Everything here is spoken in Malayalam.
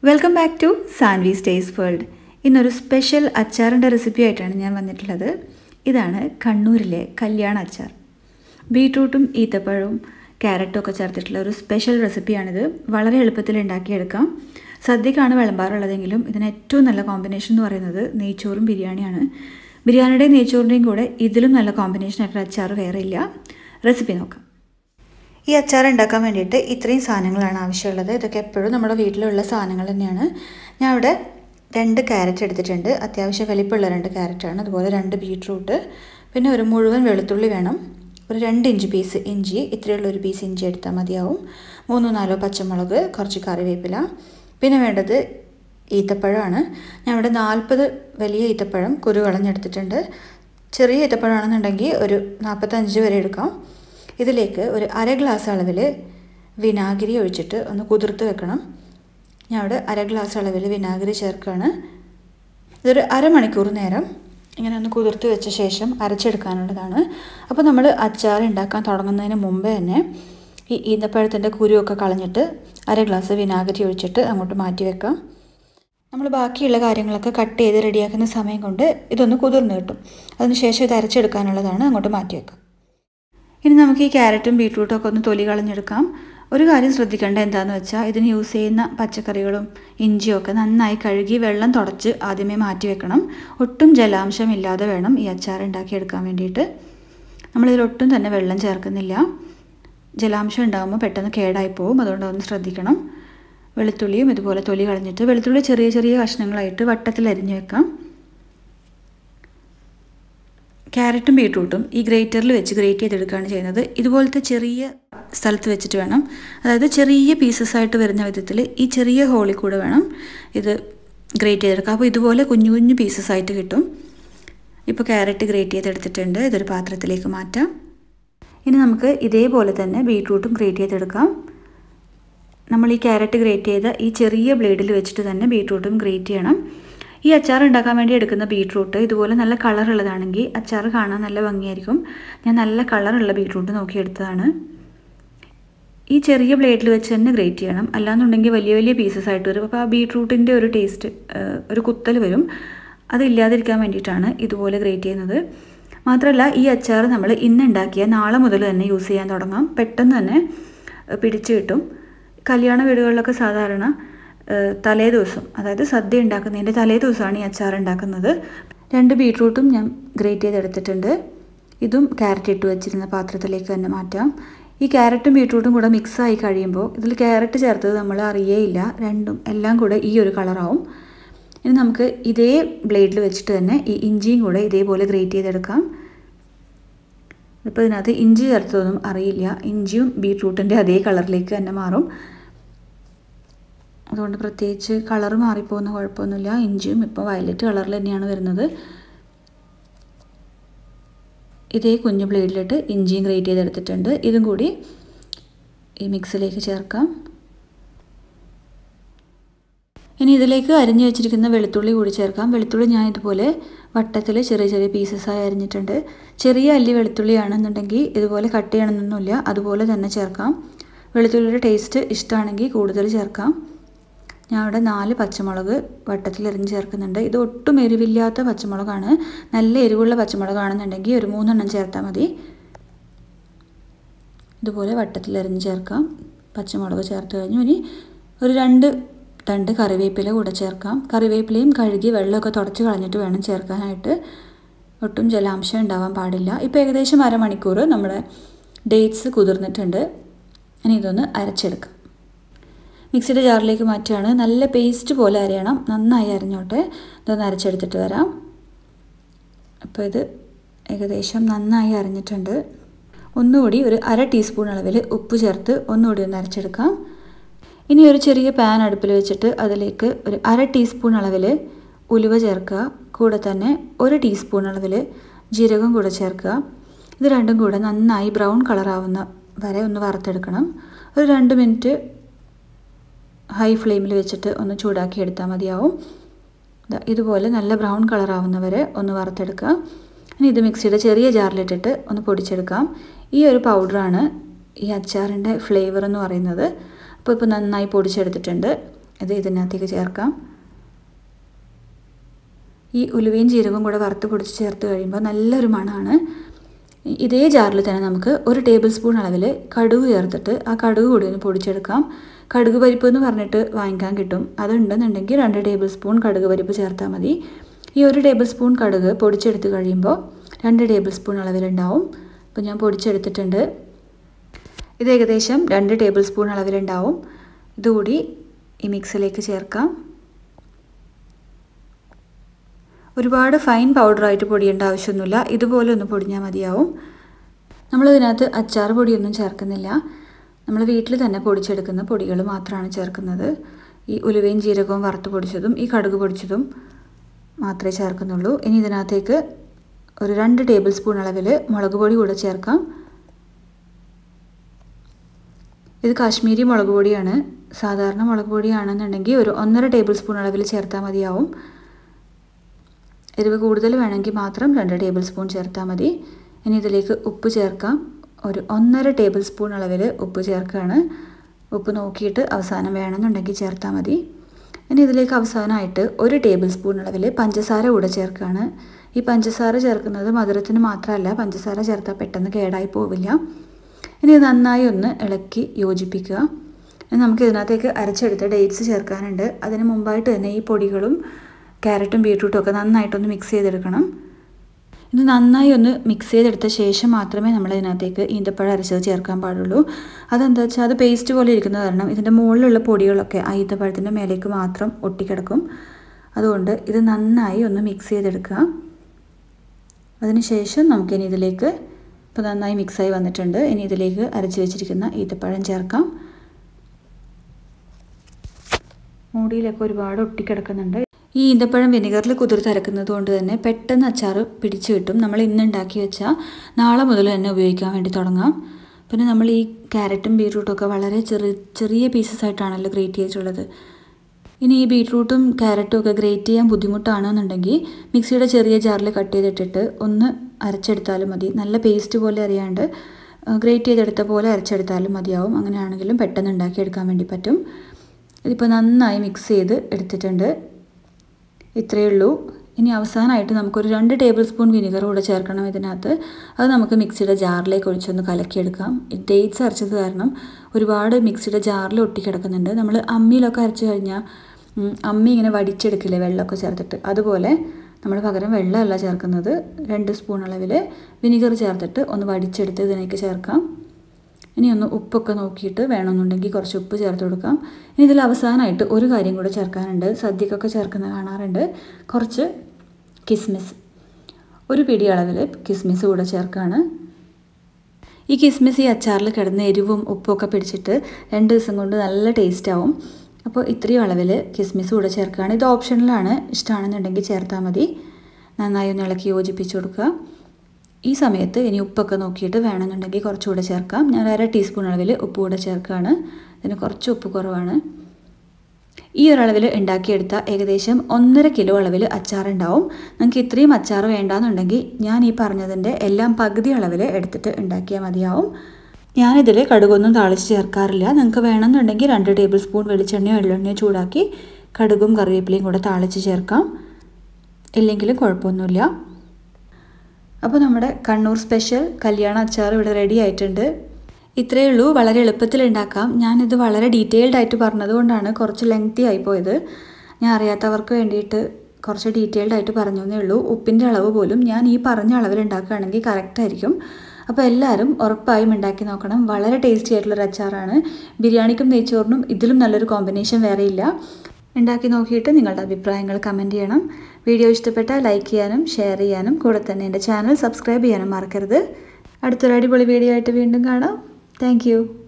welcome back to Saanvi stays world ഇന്നൊരു സ്പെഷ്യൽ അച്ചാറിൻ്റെ റെസിപ്പി ആയിട്ടാണ് ഞാൻ വന്നിട്ടുള്ളത് ഇതാണ് കണ്ണൂരിലെ കല്യാണ അച്ചാർ ബീട്രൂട്ടും ഈത്തപ്പഴവും ക്യാരറ്റും ഒക്കെ ചേർത്തിട്ടുള്ള ഒരു സ്പെഷ്യൽ റെസിപ്പിയാണിത് വളരെ എളുപ്പത്തിൽ ഉണ്ടാക്കിയെടുക്കാം സദ്യക്കാണ് വിളമ്പാറുള്ളതെങ്കിലും ഇതിന് ഏറ്റവും നല്ല കോമ്പിനേഷൻ എന്ന് പറയുന്നത് നെയ്ച്ചോറും ബിരിയാണിയാണ് ബിരിയാണിയുടെയും നെയ്ച്ചോറിൻ്റെയും കൂടെ ഇതിലും നല്ല കോമ്പിനേഷൻ ആയിട്ടുള്ള അച്ചാർ വേറെ ഇല്ല റെസിപ്പി നോക്കാം ഈ അച്ചാർ ഉണ്ടാക്കാൻ വേണ്ടിയിട്ട് ഇത്രയും സാധനങ്ങളാണ് ആവശ്യമുള്ളത് ഇതൊക്കെ എപ്പോഴും നമ്മുടെ വീട്ടിലുള്ള സാധനങ്ങൾ തന്നെയാണ് ഞാൻ ഇവിടെ രണ്ട് ക്യാരറ്റ് എടുത്തിട്ടുണ്ട് അത്യാവശ്യം വലിപ്പമുള്ള രണ്ട് ക്യാരറ്റാണ് അതുപോലെ രണ്ട് ബീട്രൂട്ട് പിന്നെ ഒരു മുഴുവൻ വെളുത്തുള്ളി വേണം ഒരു രണ്ട് ഇഞ്ച് പീസ് ഇഞ്ചി ഇത്രയുള്ള ഒരു പീസ് ഇഞ്ചി എടുത്താൽ മതിയാവും മൂന്നോ നാലോ പച്ചമുളക് കുറച്ച് കറിവേപ്പില പിന്നെ വേണ്ടത് ഈത്തപ്പഴമാണ് ഞാൻ ഇവിടെ നാൽപ്പത് വലിയ ഈത്തപ്പഴം കുരു കളഞ്ഞെടുത്തിട്ടുണ്ട് ചെറിയ ഈത്തപ്പഴമാണെന്നുണ്ടെങ്കിൽ ഒരു നാൽപ്പത്തഞ്ച് വരെ എടുക്കാം ഇതിലേക്ക് ഒരു അര ഗ്ലാസ് അളവിൽ വിനാഗിരി ഒഴിച്ചിട്ട് ഒന്ന് കുതിർത്ത് വെക്കണം ഞാൻ അവിടെ അര ഗ്ലാസ് അളവിൽ വിനാഗിരി ചേർക്കുകയാണ് ഇതൊരു അരമണിക്കൂർ നേരം ഇങ്ങനെ ഒന്ന് കുതിർത്ത് വെച്ച ശേഷം അരച്ചെടുക്കാനുള്ളതാണ് അപ്പോൾ നമ്മൾ അച്ചാർ ഉണ്ടാക്കാൻ തുടങ്ങുന്നതിന് മുമ്പേ തന്നെ ഈ ഈന്തപ്പഴത്തിൻ്റെ കുരുവൊക്കെ കളഞ്ഞിട്ട് അര ഗ്ലാസ് വിനാഗിരി ഒഴിച്ചിട്ട് അങ്ങോട്ട് മാറ്റി വെക്കാം നമ്മൾ ബാക്കിയുള്ള കാര്യങ്ങളൊക്കെ കട്ട് ചെയ്ത് റെഡിയാക്കുന്ന സമയം കൊണ്ട് ഇതൊന്ന് കുതിർന്ന് കിട്ടും അതിനുശേഷം ഇത് അരച്ചെടുക്കാനുള്ളതാണ് അങ്ങോട്ട് മാറ്റി വെക്കാം ഇനി നമുക്ക് ഈ ക്യാരറ്റും ബീട്രൂട്ടും ഒക്കെ ഒന്ന് തൊലി കളഞ്ഞെടുക്കാം ഒരു കാര്യം ശ്രദ്ധിക്കേണ്ട എന്താണെന്ന് വെച്ചാൽ ഇതിന് യൂസ് ചെയ്യുന്ന പച്ചക്കറികളും ഇഞ്ചിയും ഒക്കെ നന്നായി കഴുകി വെള്ളം തുടച്ച് ആദ്യമേ മാറ്റി വെക്കണം ഒട്ടും ജലാംശം ഇല്ലാതെ വേണം ഈ അച്ചാർ ഉണ്ടാക്കിയെടുക്കാൻ വേണ്ടിയിട്ട് നമ്മളിതിലൊട്ടും തന്നെ വെള്ളം ചേർക്കുന്നില്ല ജലാംശം ഉണ്ടാകുമ്പോൾ പെട്ടെന്ന് കേടായി പോകും അതുകൊണ്ട് ഒന്ന് ശ്രദ്ധിക്കണം വെളുത്തുള്ളിയും ഇതുപോലെ തൊലി കളഞ്ഞിട്ട് വെളുത്തുള്ളി ചെറിയ ചെറിയ കഷ്ണങ്ങളായിട്ട് വട്ടത്തിൽ അരിഞ്ഞു വെക്കാം ക്യാരറ്റും ബീട്രൂട്ടും ഈ ഗ്രേറ്ററിൽ വെച്ച് ഗ്രേറ്റ് ചെയ്തെടുക്കുകയാണ് ചെയ്യുന്നത് ഇതുപോലത്തെ ചെറിയ സ്ഥലത്ത് വെച്ചിട്ട് വേണം അതായത് ചെറിയ പീസസ് ആയിട്ട് വരുന്ന വിധത്തിൽ ഈ ചെറിയ ഹോളിൽ കൂടെ വേണം ഇത് ഗ്രേറ്റ് ചെയ്തെടുക്കുക അപ്പോൾ ഇതുപോലെ കുഞ്ഞു കുഞ്ഞു പീസസ് ആയിട്ട് കിട്ടും ഇപ്പോൾ ക്യാരറ്റ് ഗ്രേറ്റ് ചെയ്തെടുത്തിട്ടുണ്ട് ഇതൊരു പാത്രത്തിലേക്ക് മാറ്റാം ഇനി നമുക്ക് ഇതേപോലെ തന്നെ ബീട്രൂട്ടും ഗ്രേറ്റ് ചെയ്തെടുക്കാം നമ്മൾ ഈ ക്യാരറ്റ് ഗ്രേറ്റ് ചെയ്ത ഈ ചെറിയ ബ്ലേഡിൽ വെച്ചിട്ട് തന്നെ ബീട്രൂട്ടും ഗ്രേറ്റ് ചെയ്യണം ഈ അച്ചാർ ഉണ്ടാക്കാൻ വേണ്ടി എടുക്കുന്ന ബീട്രൂട്ട് ഇതുപോലെ നല്ല കളറുള്ളതാണെങ്കിൽ അച്ചാർ കാണാൻ നല്ല ഭംഗിയായിരിക്കും ഞാൻ നല്ല കളറുള്ള ബീട്രൂട്ട് നോക്കിയെടുത്തതാണ് ഈ ചെറിയ ബ്ലേഡിൽ വെച്ച് തന്നെ ഗ്രേറ്റ് ചെയ്യണം അല്ലാന്നുണ്ടെങ്കിൽ വലിയ വലിയ പീസസ് ആയിട്ട് വരും അപ്പോൾ ആ ബീട്രൂട്ടിൻ്റെ ഒരു ടേസ്റ്റ് ഒരു കുത്തൽ വരും അതില്ലാതിരിക്കാൻ വേണ്ടിയിട്ടാണ് ഇതുപോലെ ഗ്രേറ്റ് ചെയ്യുന്നത് മാത്രമല്ല ഈ അച്ചാർ നമ്മൾ ഇന്ന് ഉണ്ടാക്കിയ നാളെ മുതൽ തന്നെ യൂസ് ചെയ്യാൻ തുടങ്ങാം പെട്ടെന്ന് തന്നെ പിടിച്ചു കിട്ടും കല്യാണ വീടുകളിലൊക്കെ സാധാരണ തലേ ദിവസം അതായത് സദ്യ ഉണ്ടാക്കുന്നതിൻ്റെ തലേ ദിവസമാണ് ഈ അച്ചാർ ഉണ്ടാക്കുന്നത് രണ്ട് ബീട്രൂട്ടും ഞാൻ ഗ്രേറ്റ് ചെയ്തെടുത്തിട്ടുണ്ട് ഇതും ക്യാരറ്റ് ഇട്ട് വെച്ചിരുന്ന പാത്രത്തിലേക്ക് തന്നെ മാറ്റാം ഈ ക്യാരറ്റും ബീട്രൂട്ടും കൂടെ മിക്സ് ആയി കഴിയുമ്പോൾ ഇതിൽ ക്യാരറ്റ് ചേർത്തത് നമ്മൾ അറിയേയില്ല രണ്ടും എല്ലാം കൂടെ ഈ ഒരു കളറാവും ഇനി നമുക്ക് ഇതേ ബ്ലേഡിൽ വെച്ചിട്ട് തന്നെ ഈ ഇഞ്ചിയും കൂടെ ഇതേപോലെ ഗ്രേറ്റ് ചെയ്തെടുക്കാം ഇപ്പോൾ ഇതിനകത്ത് ഇഞ്ചി ചേർത്തതൊന്നും അറിയില്ല ഇഞ്ചിയും ബീട്രൂട്ടിൻ്റെ അതേ കളറിലേക്ക് തന്നെ മാറും അതുകൊണ്ട് പ്രത്യേകിച്ച് കളർ മാറിപ്പോകുന്ന കുഴപ്പമൊന്നുമില്ല ഇഞ്ചിയും ഇപ്പോൾ വയലറ്റ് കളറിൽ തന്നെയാണ് വരുന്നത് ഇതേ കുഞ്ഞു ബ്ലേഡിലിട്ട് ഇഞ്ചിയും ഗ്രേറ്റ് ചെയ്തെടുത്തിട്ടുണ്ട് ഇതും കൂടി ഈ മിക്സിലേക്ക് ചേർക്കാം ഇനി ഇതിലേക്ക് അരിഞ്ഞു വെച്ചിരിക്കുന്ന വെളുത്തുള്ളി കൂടി ചേർക്കാം വെളുത്തുള്ളി ഞാൻ ഇതുപോലെ വട്ടത്തിൽ ചെറിയ ചെറിയ പീസസായി അരിഞ്ഞിട്ടുണ്ട് ചെറിയ അല്ലി വെളുത്തുള്ളിയാണെന്നുണ്ടെങ്കിൽ ഇതുപോലെ കട്ട് ചെയ്യണമെന്നൊന്നുമില്ല അതുപോലെ തന്നെ ചേർക്കാം വെളുത്തുള്ളിയുടെ ടേസ്റ്റ് ഇഷ്ടമാണെങ്കിൽ കൂടുതൽ ചേർക്കാം ഞാൻ ഇവിടെ നാല് പച്ചമുളക് വട്ടത്തിൽ എറിഞ്ഞ് ചേർക്കുന്നുണ്ട് ഇത് ഒട്ടും എരിവില്ലാത്ത പച്ചമുളകാണ് നല്ല എരിവുള്ള പച്ചമുളകാണെന്നുണ്ടെങ്കിൽ ഒരു മൂന്നെണ്ണം ചേർത്താൽ മതി ഇതുപോലെ വട്ടത്തിൽ എറിഞ്ഞ് ചേർക്കാം പച്ചമുളക് ചേർത്ത് കഴിഞ്ഞു ഇനി ഒരു രണ്ട് തണ്ട് കറിവേപ്പില കൂടെ ചേർക്കാം കറിവേപ്പിലയും കഴുകി വെള്ളമൊക്കെ തുടച്ച് കളഞ്ഞിട്ട് വേണം ചേർക്കാനായിട്ട് ഒട്ടും ജലാംശം ഉണ്ടാവാൻ പാടില്ല ഇപ്പോൾ ഏകദേശം അരമണിക്കൂർ നമ്മുടെ ഡേറ്റ്സ് കുതിർന്നിട്ടുണ്ട് ഇനി ഇതൊന്ന് അരച്ചെടുക്കാം മിക്സിയുടെ ജാറിലേക്ക് മാറ്റുകയാണ് നല്ല പേസ്റ്റ് പോലെ അരയണം നന്നായി അരഞ്ഞോട്ടെ ഇതൊന്ന് അരച്ചെടുത്തിട്ട് വരാം അപ്പോൾ ഇത് ഏകദേശം നന്നായി അരഞ്ഞിട്ടുണ്ട് ഒന്നുകൂടി ഒരു അര ടീസ്പൂൺ അളവിൽ ഉപ്പ് ചേർത്ത് ഒന്നുകൂടി ഒന്ന് അരച്ചെടുക്കാം ഇനി ഒരു ചെറിയ പാൻ അടുപ്പിൽ വെച്ചിട്ട് അതിലേക്ക് ഒരു അര ടീസ്പൂൺ അളവിൽ ഉലുവ ചേർക്കുക കൂടെ തന്നെ ഒരു ടീസ്പൂൺ അളവിൽ ജീരകം കൂടെ ചേർക്കുക ഇത് രണ്ടും കൂടെ നന്നായി ബ്രൗൺ കളറാവുന്ന വരെ ഒന്ന് വറുത്തെടുക്കണം ഒരു രണ്ട് മിനിറ്റ് ഹൈ ഫ്ലെയിമിൽ വെച്ചിട്ട് ഒന്ന് ചൂടാക്കി എടുത്താൽ മതിയാവും ഇതുപോലെ നല്ല ബ്രൗൺ കളറാവുന്നവരെ ഒന്ന് വറുത്തെടുക്കുക ഇനി ഇത് മിക്സിയുടെ ചെറിയ ജാറിലിട്ടിട്ട് ഒന്ന് പൊടിച്ചെടുക്കാം ഈ ഒരു പൗഡറാണ് ഈ അച്ചാറിൻ്റെ ഫ്ലേവർ എന്ന് പറയുന്നത് അപ്പോൾ ഇപ്പോൾ നന്നായി പൊടിച്ചെടുത്തിട്ടുണ്ട് ഇത് ഇതിനകത്തേക്ക് ചേർക്കാം ഈ ഉലുവയും ജീരകവും കൂടെ വറുത്ത് പൊടിച്ച് ചേർത്ത് കഴിയുമ്പോൾ നല്ലൊരു മണമാണ് ഇതേ ജാറിൽ തന്നെ നമുക്ക് ഒരു ടേബിൾ സ്പൂൺ അളവിൽ കടുക് ചേർത്തിട്ട് ആ കടുക് കൂടി ഒന്ന് പൊടിച്ചെടുക്കാം കടുക് പരിപ്പ് എന്ന് പറഞ്ഞിട്ട് വാങ്ങിക്കാൻ കിട്ടും അതുണ്ടെന്നുണ്ടെങ്കിൽ രണ്ട് ടേബിൾ സ്പൂൺ കടുക് പരിപ്പ് ചേർത്താൽ മതി ഈ ഒരു ടേബിൾ സ്പൂൺ കടുക് പൊടിച്ചെടുത്ത് കഴിയുമ്പോൾ രണ്ട് ടേബിൾ സ്പൂൺ അളവിലുണ്ടാവും അപ്പോൾ ഞാൻ പൊടിച്ചെടുത്തിട്ടുണ്ട് ഇത് ഏകദേശം രണ്ട് ടേബിൾ സ്പൂൺ അളവിലുണ്ടാവും ഇതുകൂടി ഈ മിക്സിലേക്ക് ചേർക്കാം ഒരുപാട് ഫൈൻ പൗഡറായിട്ട് പൊടിയേണ്ട ആവശ്യമൊന്നുമില്ല ഇതുപോലെ ഒന്ന് പൊടിഞ്ഞാൽ മതിയാവും നമ്മളിതിനകത്ത് അച്ചാർ പൊടിയൊന്നും ചേർക്കുന്നില്ല നമ്മൾ വീട്ടിൽ തന്നെ പൊടിച്ചെടുക്കുന്ന പൊടികൾ മാത്രമാണ് ചേർക്കുന്നത് ഈ ഉലുവയും ജീരകവും വറുത്ത് പൊടിച്ചതും ഈ കടുക് പൊടിച്ചതും മാത്രമേ ചേർക്കുന്നുള്ളൂ ഇനി ഇതിനകത്തേക്ക് ഒരു രണ്ട് ടേബിൾ സ്പൂൺ അളവിൽ മുളക് പൊടി കൂടെ ചേർക്കാം ഇത് കാശ്മീരി മുളക് പൊടിയാണ് സാധാരണ മുളക് പൊടിയാണെന്നുണ്ടെങ്കിൽ ഒരു ഒന്നര ടേബിൾ സ്പൂൺ അളവിൽ ചേർത്താൽ മതിയാവും എരിവ് കൂടുതൽ വേണമെങ്കിൽ മാത്രം രണ്ട് ടേബിൾ സ്പൂൺ ചേർത്താൽ മതി ഇനി ഇതിലേക്ക് ഉപ്പ് ചേർക്കാം ഒരു ഒന്നര ടേബിൾ സ്പൂൺ അളവിൽ ഉപ്പ് ചേർക്കുകയാണ് ഉപ്പ് നോക്കിയിട്ട് അവസാനം വേണമെന്നുണ്ടെങ്കിൽ ചേർത്താൽ മതി ഇനി ഇതിലേക്ക് അവസാനമായിട്ട് ഒരു ടേബിൾ സ്പൂൺ അളവിൽ പഞ്ചസാര കൂടെ ചേർക്കുകയാണ് ഈ പഞ്ചസാര ചേർക്കുന്നത് മധുരത്തിന് മാത്രമല്ല പഞ്ചസാര ചേർത്താൽ പെട്ടെന്ന് കേടായി പോവില്ല ഇനി നന്നായി ഒന്ന് ഇളക്കി യോജിപ്പിക്കുക നമുക്ക് ഇതിനകത്തേക്ക് അരച്ചെടുത്ത ഡേറ്റ്സ് ചേർക്കാനുണ്ട് അതിന് മുമ്പായിട്ട് തന്നെ ഈ പൊടികളും ക്യാരറ്റും ബീട്രൂട്ടും ഒക്കെ നന്നായിട്ടൊന്ന് മിക്സ് ചെയ്തെടുക്കണം ഇത് നന്നായി ഒന്ന് മിക്സ് ചെയ്തെടുത്ത ശേഷം മാത്രമേ നമ്മൾ ഇതിനകത്തേക്ക് ഈന്തപ്പഴം അരച്ചത് ചേർക്കാൻ പാടുള്ളൂ അതെന്താ വെച്ചാൽ അത് പേസ്റ്റ് പോലെ ഇരിക്കുന്നത് കാരണം ഇതിൻ്റെ മുകളിലുള്ള പൊടികളൊക്കെ ആ ഈന്തപ്പഴത്തിൻ്റെ മേലേക്ക് മാത്രം ഒട്ടിക്കിടക്കും അതുകൊണ്ട് ഇത് നന്നായി ഒന്ന് മിക്സ് ചെയ്തെടുക്കുക അതിനുശേഷം നമുക്കിനി ഇതിലേക്ക് ഇപ്പോൾ നന്നായി മിക്സായി വന്നിട്ടുണ്ട് ഇനി ഇതിലേക്ക് അരച്ച് വെച്ചിരിക്കുന്ന ഈത്തപ്പഴം ചേർക്കാം മൂടിയിലൊക്കെ ഒരുപാട് ഒട്ടിക്കിടക്കുന്നുണ്ട് ഈ ഈന്തപ്പഴം വിനെഗറിൽ കുതിർത്ത് അരക്കുന്നത് കൊണ്ട് തന്നെ പെട്ടെന്ന് അച്ചാർ പിടിച്ചു കിട്ടും നമ്മൾ ഇന്ന് ഉണ്ടാക്കി വെച്ചാൽ നാളെ മുതൽ തന്നെ ഉപയോഗിക്കാൻ വേണ്ടി തുടങ്ങാം പിന്നെ നമ്മൾ ഈ ക്യാരറ്റും ബീട്രൂട്ടും ഒക്കെ വളരെ ചെറിയ ചെറിയ പീസസ് ആയിട്ടാണല്ലോ ഗ്രേറ്റ് ചെയ്തിട്ടുള്ളത് ഇനി ഈ ബീട്രൂട്ടും ക്യാരറ്റും ഒക്കെ ഗ്രേറ്റ് ചെയ്യാൻ ബുദ്ധിമുട്ടാണെന്നുണ്ടെങ്കിൽ മിക്സിയുടെ ചെറിയ ജാറിൽ കട്ട് ചെയ്തിട്ടിട്ട് ഒന്ന് അരച്ചെടുത്താലും മതി നല്ല പേസ്റ്റ് പോലെ അറിയാണ്ട് ഗ്രേറ്റ് ചെയ്തെടുത്ത പോലെ അരച്ചെടുത്താലും മതിയാവും അങ്ങനെയാണെങ്കിലും പെട്ടെന്ന് ഉണ്ടാക്കിയെടുക്കാൻ വേണ്ടി പറ്റും ഇതിപ്പോൾ നന്നായി മിക്സ് ചെയ്ത് എടുത്തിട്ടുണ്ട് ഇത്രയേ ഉള്ളൂ ഇനി അവസാനമായിട്ട് നമുക്കൊരു രണ്ട് ടേബിൾ സ്പൂൺ വിനിഗർ കൂടെ ചേർക്കണം ഇതിനകത്ത് അത് നമുക്ക് മിക്സിയുടെ ജാറിലേക്ക് ഒഴിച്ചൊന്ന് കലക്കിയെടുക്കാം ഡേറ്റ്സ് അരച്ചത് കാരണം ഒരുപാട് മിക്സിയുടെ ജാറിൽ ഒട്ടിക്കിടക്കുന്നുണ്ട് നമ്മൾ അമ്മിയിലൊക്കെ അരച്ച് കഴിഞ്ഞാൽ അമ്മി ഇങ്ങനെ വടിച്ചെടുക്കില്ലേ വെള്ളമൊക്കെ ചേർത്തിട്ട് അതുപോലെ നമ്മൾ പകരം വെള്ളമല്ല ചേർക്കുന്നത് രണ്ട് സ്പൂൺ അളവിൽ വിനിഗർ ചേർത്തിട്ട് ഒന്ന് വടിച്ചെടുത്ത് ഇതിലേക്ക് ചേർക്കാം ഇനി ഒന്ന് ഉപ്പൊക്കെ നോക്കിയിട്ട് വേണമെന്നുണ്ടെങ്കിൽ കുറച്ച് ഉപ്പ് ചേർത്ത് കൊടുക്കാം ഇനി ഇതിൽ അവസാനമായിട്ട് ഒരു കാര്യം കൂടെ ചേർക്കാനുണ്ട് സദ്യക്കൊക്കെ ചേർക്കുന്ന കാണാറുണ്ട് കുറച്ച് കിസ്മിസ് ഒരു പിടി അളവിൽ കിസ്മിസ് കൂടെ ചേർക്കുകയാണ് ഈ കിസ്മിസ് ഈ അച്ചാറിൽ കിടന്ന് എരിവും ഉപ്പുമൊക്കെ പിടിച്ചിട്ട് രണ്ട് ദിവസം കൊണ്ട് നല്ല ടേസ്റ്റ് ആവും അപ്പോൾ ഇത്രയും അളവിൽ കിസ്മിസ് കൂടെ ചേർക്കുകയാണ് ഇത് ഓപ്ഷനിലാണ് ഇഷ്ടമാണെന്നുണ്ടെങ്കിൽ ചേർത്താൽ മതി നന്നായി ഒന്ന് ഇളക്കി യോജിപ്പിച്ച് കൊടുക്കുക ഈ സമയത്ത് ഇനി ഉപ്പൊക്കെ നോക്കിയിട്ട് വേണമെന്നുണ്ടെങ്കിൽ കുറച്ചുകൂടെ ചേർക്കാം ഞാൻ അര ടീസ്പൂൺ അളവിൽ ഉപ്പ് കൂടെ ചേർക്കുകയാണ് ഇതിന് കുറച്ച് ഉപ്പ് കുറവാണ് ഈ ഒരളവിൽ ഉണ്ടാക്കിയെടുത്ത ഏകദേശം ഒന്നര കിലോ അളവിൽ അച്ചാറുണ്ടാവും നിങ്ങൾക്ക് ഇത്രയും അച്ചാർ വേണ്ടാന്നുണ്ടെങ്കിൽ ഞാൻ ഈ പറഞ്ഞതിൻ്റെ എല്ലാം പകുതി അളവിൽ എടുത്തിട്ട് ഉണ്ടാക്കിയാൽ മതിയാവും ഞാനിതിൽ കടുകൊന്നും താളിച്ച് ചേർക്കാറില്ല നിങ്ങൾക്ക് വേണമെന്നുണ്ടെങ്കിൽ രണ്ട് ടേബിൾ സ്പൂൺ വെളിച്ചെണ്ണയോ എള്ളെണ്ണയോ ചൂടാക്കി കടുകും കറിവേപ്പിലയും കൂടെ താളിച്ച് ചേർക്കാം ഇല്ലെങ്കിലും കുഴപ്പമൊന്നുമില്ല അപ്പോൾ നമ്മുടെ കണ്ണൂർ സ്പെഷ്യൽ കല്യാണ അച്ചാർ ഇവിടെ റെഡി ആയിട്ടുണ്ട് ഇത്രയേ ഉള്ളൂ വളരെ എളുപ്പത്തിൽ ഉണ്ടാക്കാം ഞാനിത് വളരെ ഡീറ്റെയിൽഡ് ആയിട്ട് പറഞ്ഞതുകൊണ്ടാണ് കുറച്ച് ലെങ്തി ആയിപ്പോയത് ഞാൻ അറിയാത്തവർക്ക് വേണ്ടിയിട്ട് കുറച്ച് ഡീറ്റെയിൽഡ് ആയിട്ട് പറഞ്ഞു എന്നേ ഉള്ളൂ ഉപ്പിൻ്റെ അളവ് പോലും ഞാൻ ഈ പറഞ്ഞ അളവിൽ ഉണ്ടാക്കുകയാണെങ്കിൽ കറക്റ്റ് ആയിരിക്കും അപ്പോൾ എല്ലാവരും ഉറപ്പായും ഉണ്ടാക്കി നോക്കണം വളരെ ടേസ്റ്റി ആയിട്ടുള്ളൊരു അച്ചാറാണ് ബിരിയാണിക്കും നെയ്ച്ചോറിനും ഇതിലും നല്ലൊരു കോമ്പിനേഷൻ വേറെയില്ല ഉണ്ടാക്കി നോക്കിയിട്ട് നിങ്ങളുടെ അഭിപ്രായങ്ങൾ കമൻറ്റ് ചെയ്യണം വീഡിയോ ഇഷ്ടപ്പെട്ടാൽ ലൈക്ക് ചെയ്യാനും ഷെയർ ചെയ്യാനും കൂടെ തന്നെ എൻ്റെ ചാനൽ സബ്സ്ക്രൈബ് ചെയ്യാനും മറക്കരുത് അടുത്തൊരു അടിപൊളി വീഡിയോ ആയിട്ട് വീണ്ടും കാണാം താങ്ക്